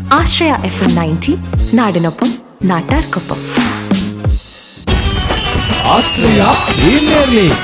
ആശ്രയ F M ninety നാടിനൊപ്പം നാട്ടാർക്കൊപ്പം Ashraya premier league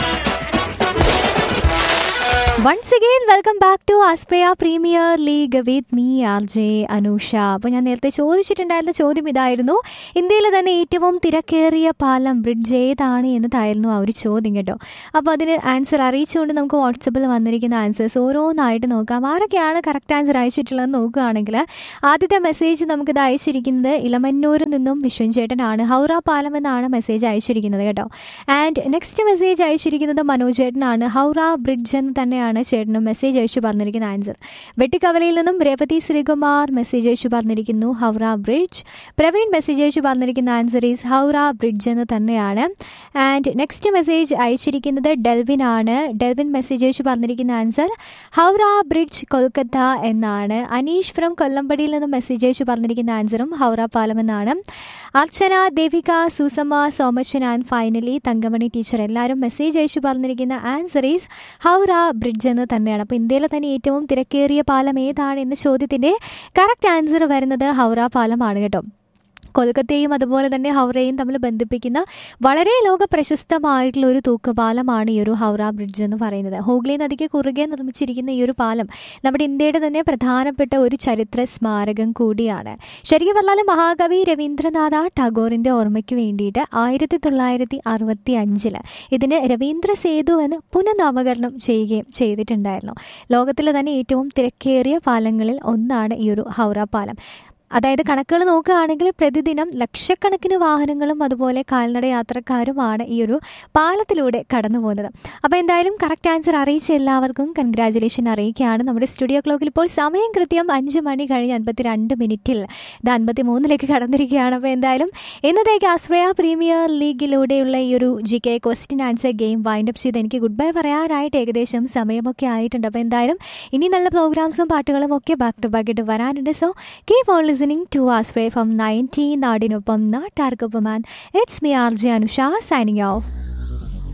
once again welcome back to Ashraya premier league with me R J Anusha അപ്പോൾ ഞാൻ നേരത്തെ ചോദിച്ചിട്ടുണ്ടായിരുന്ന ചോദ്യം ഇതായിരുന്നു ഇന്ത്യയിലെ തന്നെ ഏറ്റവും തിരക്കേറിയ പാലം ബ്രിഡ്ജ് ഏതാണ് എന്നതായിരുന്നു ആ ഒരു ചോദ്യം കേട്ടോ അപ്പോൾ അതിന് ആൻസർ അറിയിച്ചുകൊണ്ട് നമുക്ക് വാട്സപ്പിൽ വന്നിരിക്കുന്ന ആൻസേഴ്സ് ഓരോന്നായിട്ട് നോക്കാം ആരൊക്കെയാണ് കറക്റ്റ് ആൻസർ അയച്ചിട്ടുള്ളതെന്ന് നോക്കുകയാണെങ്കിൽ ആദ്യത്തെ മെസ്സേജ് നമുക്കിത് അയച്ചിരിക്കുന്നത് ഇളമന്നൂരിൽ നിന്നും വിശ്വൻ ചേട്ടനാണ് ഹൗറ പാലം എന്നാണ് മെസ്സേജ് അയച്ചിരിക്കുന്നത് കേട്ടോ ആൻഡ് നെക്സ്റ്റ് മെസ്സേജ് അയച്ചിരിക്കുന്നത് മനോജ് ചേട്ടനാണ് ഹൗറ ബ്രിഡ്ജ് എന്ന് തന്നെയാണ് ചേട്ടനും മെസ്സേജ് അയച്ചു പറഞ്ഞിരിക്കുന്ന ആൻസർ വെട്ടിക്കവലയിൽ നിന്നും രേവതി ശ്രീകുമാർ മെസ്സേജ് അയച്ചു പറഞ്ഞിരിക്കുന്നു ഹൗറ ബ്രിഡ്ജ് പ്രവീൺ മെസ്സേജ് അയച്ചു പറഞ്ഞിരിക്കുന്ന ആൻസർ ഈസ് ഹൗറ ബ്രിഡ്ജ് എന്ന് തന്നെയാണ് ആൻഡ് നെക്സ്റ്റ് മെസ്സേജ് അയച്ചിരിക്കുന്നത് ഡെൽവിൻ ആണ് ഡെൽവിൻ മെസ്സേജ് അയച്ചു പറഞ്ഞിരിക്കുന്ന ആൻസർ ഹൗറ ബ്രിഡ്ജ് കൊൽക്കത്ത എന്നാണ് അനീഷ് ഫ്രം കൊല്ലമ്പടിയിൽ നിന്നും മെസ്സേജ് അയച്ചു പറഞ്ഞിരിക്കുന്ന ആൻസറും ഹൗറ പാലം എന്നാണ് Archana Devika Susamma Somachan and finally Thankamani teacher എല്ലാവരും മെസ്സേജ് അയച്ചു പറഞ്ഞിരിക്കുന്ന ആൻസർ ഈസ് ഹൗറ ബ്രിഡ്ജ് എന്ന് തന്നെയാണ് അപ്പോൾ ഇന്ത്യയിലെ തന്നെ ഏറ്റവും തിരക്കേറിയ പാലം ഏതാണ് എന്ന ചോദ്യത്തിൻ്റെ കറക്റ്റ് ആൻസർ വരുന്നത് ഹൗറ പാലമാണ് കേട്ടോ കൊൽക്കത്തയും അതുപോലെ തന്നെ ഹൗറയും തമ്മിൽ ബന്ധിപ്പിക്കുന്ന വളരെ ലോക പ്രശസ്തമായിട്ടുള്ള ഒരു തൂക്കുപാലമാണ് ഈ ഒരു ഹൗറ ബ്രിഡ്ജ് എന്ന് പറയുന്നത് ഹൂഗ്ലി നദിക്ക് കുറുകെ നിർമ്മിച്ചിരിക്കുന്ന ഈ ഒരു പാലം നമ്മുടെ ഇന്ത്യയുടെ തന്നെ പ്രധാനപ്പെട്ട ഒരു ചരിത്ര സ്മാരകം കൂടിയാണ് ശരിക്കും പറഞ്ഞാൽ മഹാകവി രവീന്ദ്രനാഥ ടാഗോറിൻ്റെ ഓർമ്മയ്ക്ക് വേണ്ടിയിട്ട് ആയിരത്തി തൊള്ളായിരത്തി അറുപത്തി അഞ്ചില് ഇതിന് രവീന്ദ്ര സേതു എന്ന് പുനഃനാമകരണം ചെയ്യുകയും ചെയ്തിട്ടുണ്ടായിരുന്നു ലോകത്തിലെ തന്നെ ഏറ്റവും തിരക്കേറിയ പാലങ്ങളിൽ ഒന്നാണ് ഈ ഒരു ഹൗറ പാലം അതായത് കണക്കുകൾ നോക്കുകയാണെങ്കിൽ പ്രതിദിനം ലക്ഷക്കണക്കിന് വാഹനങ്ങളും അതുപോലെ കാൽനട യാത്രക്കാരുമാണ് ഈ ഒരു പാലത്തിലൂടെ കടന്നു പോകുന്നത് അപ്പോൾ എന്തായാലും കറക്റ്റ് ആൻസർ അറിയിച്ച എല്ലാവർക്കും കൺഗ്രാജുലേഷൻ അറിയിക്കുകയാണ് നമ്മുടെ സ്റ്റുഡിയോ ക്ലോക്കിൽ ഇപ്പോൾ സമയം കൃത്യം അഞ്ച് മണി കഴിഞ്ഞ് അൻപത്തി രണ്ട് മിനിറ്റിൽ ഇത് അൻപത്തി മൂന്നിലേക്ക് കടന്നിരിക്കുകയാണ് അപ്പോൾ എന്തായാലും ഇന്നത്തേക്ക് ആശ്രയ പ്രീമിയർ ലീഗിലൂടെയുള്ള ഈ ഒരു G K question answer game wind up ചെയ്ത് എനിക്ക് ഗുഡ് ബൈ പറയാനായിട്ട് ഏകദേശം സമയമൊക്കെ ആയിട്ടുണ്ട് അപ്പോൾ എന്തായാലും ഇനി നല്ല പ്രോഗ്രാംസും പാട്ടുകളും ഒക്കെ ബാക്ക് ടു ബാക്ക് ആയിട്ട് വരാനുണ്ട് so keep on listening to Ashraya from nineteen നാടിനൊപ്പം നാട്ടാർക്കൊപ്പം and it's me R J Anusha signing of